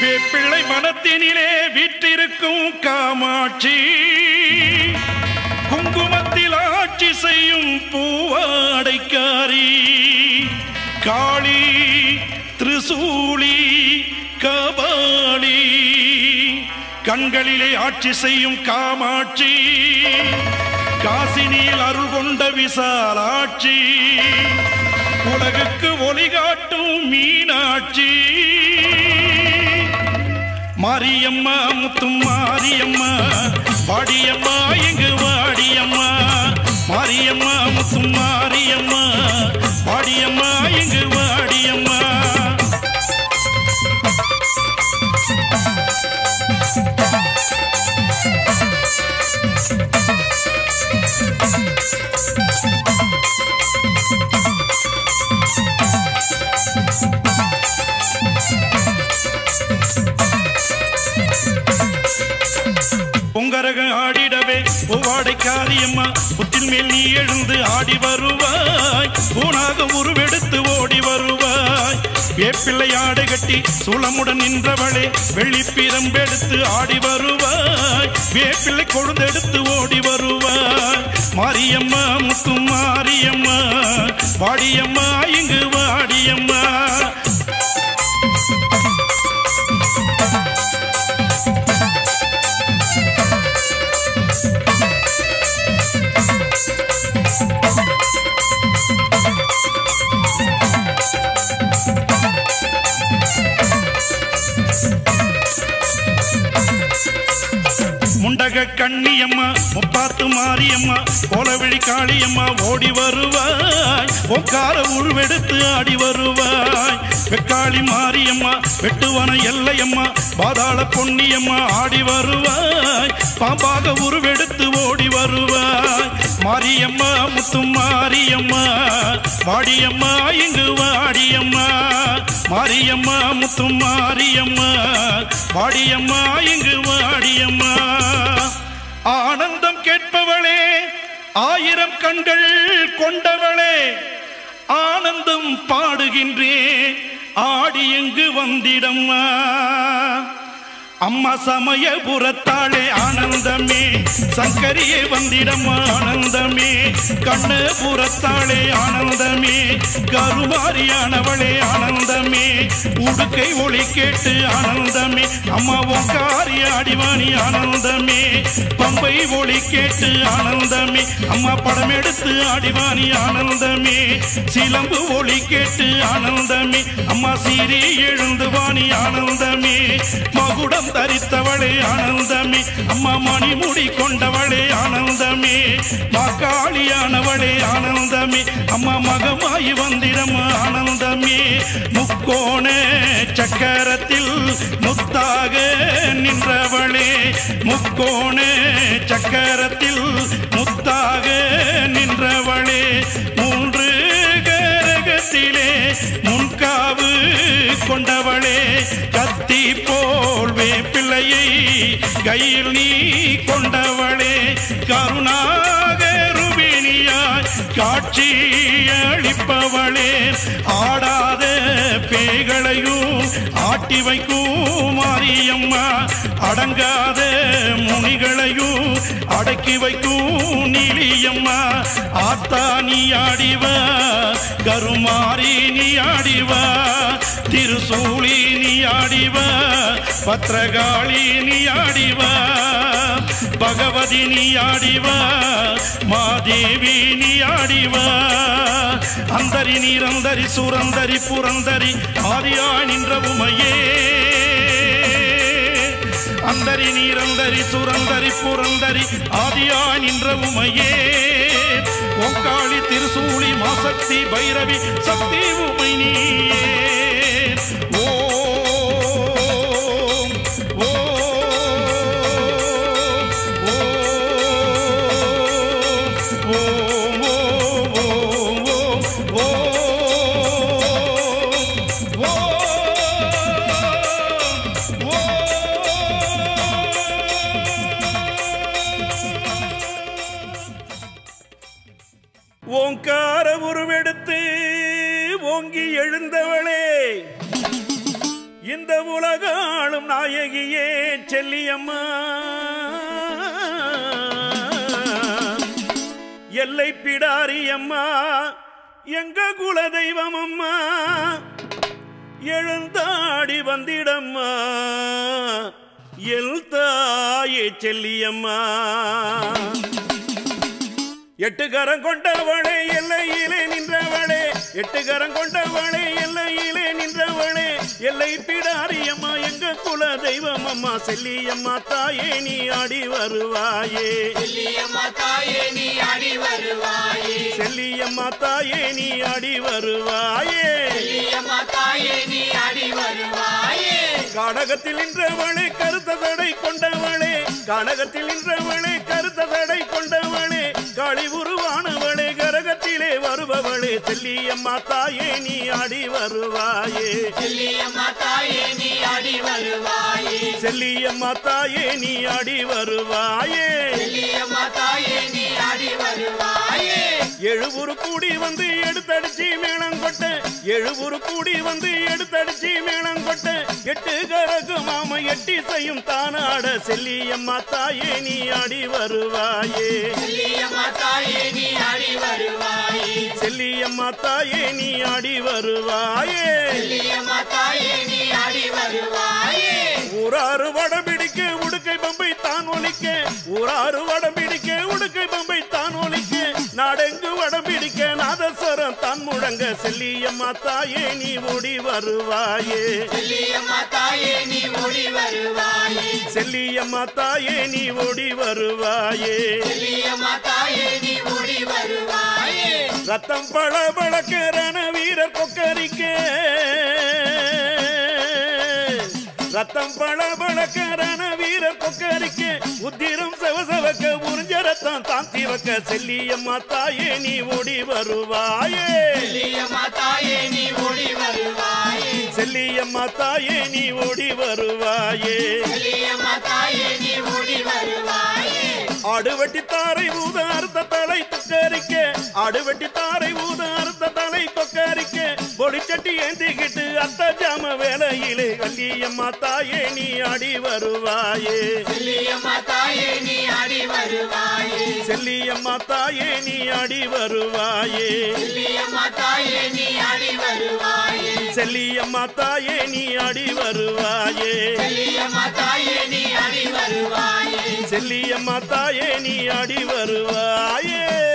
வேப்பிள்ளை மனத்தினிலே வீற்றிருக்கும் காமாட்சி குங்குமத்தில் ஆட்சி செய்யும் பூவாடைக்காரி காளி திரிசூலி கபாலி கண்களிலே ஆட்சி செய்யும் காமாட்சி காசினியில் அருள் கொண்ட விசாலாட்சி உலகுக்கு ஒளி காட்டும் மீனாட்சி மாரியம்மா முத்தும் மாரியம்மா வாடியம்மா எங்கு வாடியம்மா மாரியம்மா முத்தும் மாரியம்மா வாடியம்மா எங்கு வாடியம்மா பொங்கரக ஆடிடவே பூவாடை காரியம்மா புத்தின் மேல் நீ எழுந்து ஆடி வருவாய் பூனாக உருவெடுத்து ஓடி வருவாய் வேப்பிள்ளை ஆடை கட்டி சூளமுடன் நின்றவளே வெள்ளி பிரம்பெடுத்து ஆடி வருவாய் வேப்பிள்ளை கொழுந்தெடுத்து ஓடி வருவாய் மாரியம்மா முத்து மாரியம்மா வாடியம்மா இங்கு வாடியம்மா முண்டக கண்ணியம்மா முப்பாத்து மாரியம்மா கோலவிழி காளியம்மா ஓடி வருவாய் ஒக்கார உருவெடுத்து ஆடி வருவாய் வெக்காளி மாரியம்மா வெட்டுவன எல்லையம்மா பாதாள பொன்னியம்மா ஆடி வருவாய் பாம்பாக உருவெடுத்து ஓடி வருவாய் மாரியம்மா முத்து மாரியம்மா வாடியம்மா இங்கு வாடியம்மா மாரியம்மா முத்து மாரியம்மா வாடியம்மா இங்கு வாடியம்மா ஆனந்தம் கேட்பவளே ஆயிரம் கண்கள் கொண்டவளே ஆனந்தம் பாடுகின்றேன் ஆடி எங்கு வந்திடம்மா அம்மா சமயபுரத்தாளே ஆனந்தமே சங்கரியே வந்திடம் ஆனந்தமே கண்ணபுரத்தாளே ஆனந்தமே கருமாரியானவளே ஆனந்தமே உடுக்கை ஒளி கேட்டு ஆனந்தமே அம்மா உங்காரி ஆடிவாணி ஆனந்தமே பம்பை ஒளி கேட்டு ஆனந்தமே அம்மா படம் எடுத்து ஆடிவாணி ஆனந்தமே சிலம்பு ஒளி கேட்டு ஆனந்தமே அம்மா சீரி எழுந்து வாணி ஆனந்தமே மகுடம் தரித்தவளே ஆனந்தமே அம்மா மணிமுடி கொண்டவளே ஆனந்தமே மாக்காளியானவளே ஆனந்தமே அம்மா மகமாயி வந்திடம் ஆனந்தமே முக்கோண சக்கரத்தில் முத்தாக நின்றவளே முக்கோண சக்கரத்தில் முத்தாக நின்றவளே மூன்று கரகத்திலே முன்காவு கொண்டவளே கத்தி போல் வேப்பிள்ளையை கையில் நீ கொண்டவளே கருணாகருபிணியாய் காட்சி அளிப்பவளே ஆடாத பேய்களையும் ஆட்டி வைக்கும் மாரியம்மா அடங்காத முனிகளையும் அடக்கி வைக்கும் நீலியம்மா ஆத்தா நீ ஆடிவா கருமாரி நீ ஆடிவா திருசூலி நீ ஆடிவா பத்ரகாளி நீ ஆடிவா பகவதி நீ ஆடிவா மாதேவி நீ ஆடிவா அந்தரி நீரந்தரி சுரந்தரி புரந்தரி ஆதியா நின்ற உமையே அந்தரி நீரந்தரி சுரந்தரி புரந்தரி ஆதியா நின்ற உமையே ஓங்காளி திருசூலி மாசக்தி பைரவி சக்தி உமை நீயே ஓம் ஓம் ஓம் ஓம் ஓம் ஓம் ஓங்கார உருவெடுத்து ஓங்கி எழுந்தவளே இந்த உலகாளும் நாயகியே செல்லியம்மா எல்லை பிடாரி அம்மா எங்க குல தெய்வம் அம்மா எழுந்தாடி வந்திடம்மா எல் தாயே செல்லியம்மா எட்டு கரம் கொண்டவளே எல்லையிலே நின்றவளே எட்டு கரம் கொண்டவளே எல்லையிலே நின்றவளே எல்லை பிடாரியம்மா எங்க குல தெய்வம் அம்மா செல்லியம்மா தாயே நீ ஆடி வருவாயே செல்லியம்மா தாயே நீ அடி வருவாயே செல்லியம்மா தாயே நீ ஆடி வருவாயே செல்லியம்மா தாயே நீ அடி வருவாயே காடகத்தில் நின்றவளே கருத்த சடை கொண்டவளே காடகத்தில் நின்றவளே கருத்த சடை கொண்டவளே காளி உருவானவளே கரகத்திலே வருபவளே செல்லியம்மா தாயே நீ ஆடி வருவாயே செல்லியம்மா தாயே நீ அடி வருவாயே செல்லியம்மா தாயே நீ ஆடி வருவாயே செல்லியம்மா தாயே நீ அடி வருவாயே எழுபுரு கூடி வந்து எடுத்தடிச்சு மேளம் கொட்ட எழுபுரு கூடி வந்து எடுத்தடிச்சு மேளம் கொட்ட எட்டு கரகு மாம எட்டி செய்யும் தானாட செல்லியம்மா தாயே நீ ஆடி வருவாயே செல்லியம்மா தாயே நீ அடி வருவாயே செல்லியம்மா தாயே நீ ஆடி வருவாயே செல்லியம்மா தாயே நீ அடி வருவாயே ஊராறு வடம் பிடிக்க உடுக்கை பம்பை தான் ஒலிக்க ஊராறு வடம் பிடிக்க உடுக்கை பம்பை தான் ஒலிக்க நாடெங்கு வடம் பிடிக்க நாதஸ்வரம் தான் முழங்க செல்லியம்மா தாயே நீ ஓடி வருவாயே செல்லியம்மா தாயே நீ ஓடி வருவாயே செல்லியம்மா தாயே நீ ஓடி வருவாயே செல்லியம்மா தாயே நீ ஓடி வருவாயே ரத்தம் பள பழக்கரண வீரர் கொக்கரிக்க ரத்தம் பள பழக்கரண வீரர் கொக்கரிக்க உத்திரம் செவசவக்க உறிஞ்ச ரத்தம் தான் திவக்க செல்லியம்மா தாயே நீ ஓடி வருவாயே செல்லியம்மா தாயே நீ ஓடி வருவாயே செல்லியம்மா தாயே நீ ஓடி வருவாயே செல்லியம்மா தாயே நீ ஓடி வருவாயே ஆடுவட்டி தாரை ஊத அறுத்த தலை கொக்கரிக்க ஆடுவட்டி தாரை ஊத அறுத்த தலை கொக்கரிக்க பொடிச்சட்டி ஏந்திக்கிட்டு அத்த ஜாம வேலையிலே கல்லியம்மா தாயே நீ ஆடி வருவாயே செல்லியம்மா தாயே நீ அடி வருவாயே செல்லியம்மா தாயே நீ ஆடி வருவாயே செல்லியம்மா தாயே நீ அடி வருவாயே செல்லியம்மா தாயே நீ ஆடி வருவாயே செல்லியம்மா தாயே நீ அடி வருவாயே செல்லியம்மா தாயே நீ ஆடி வருவாயே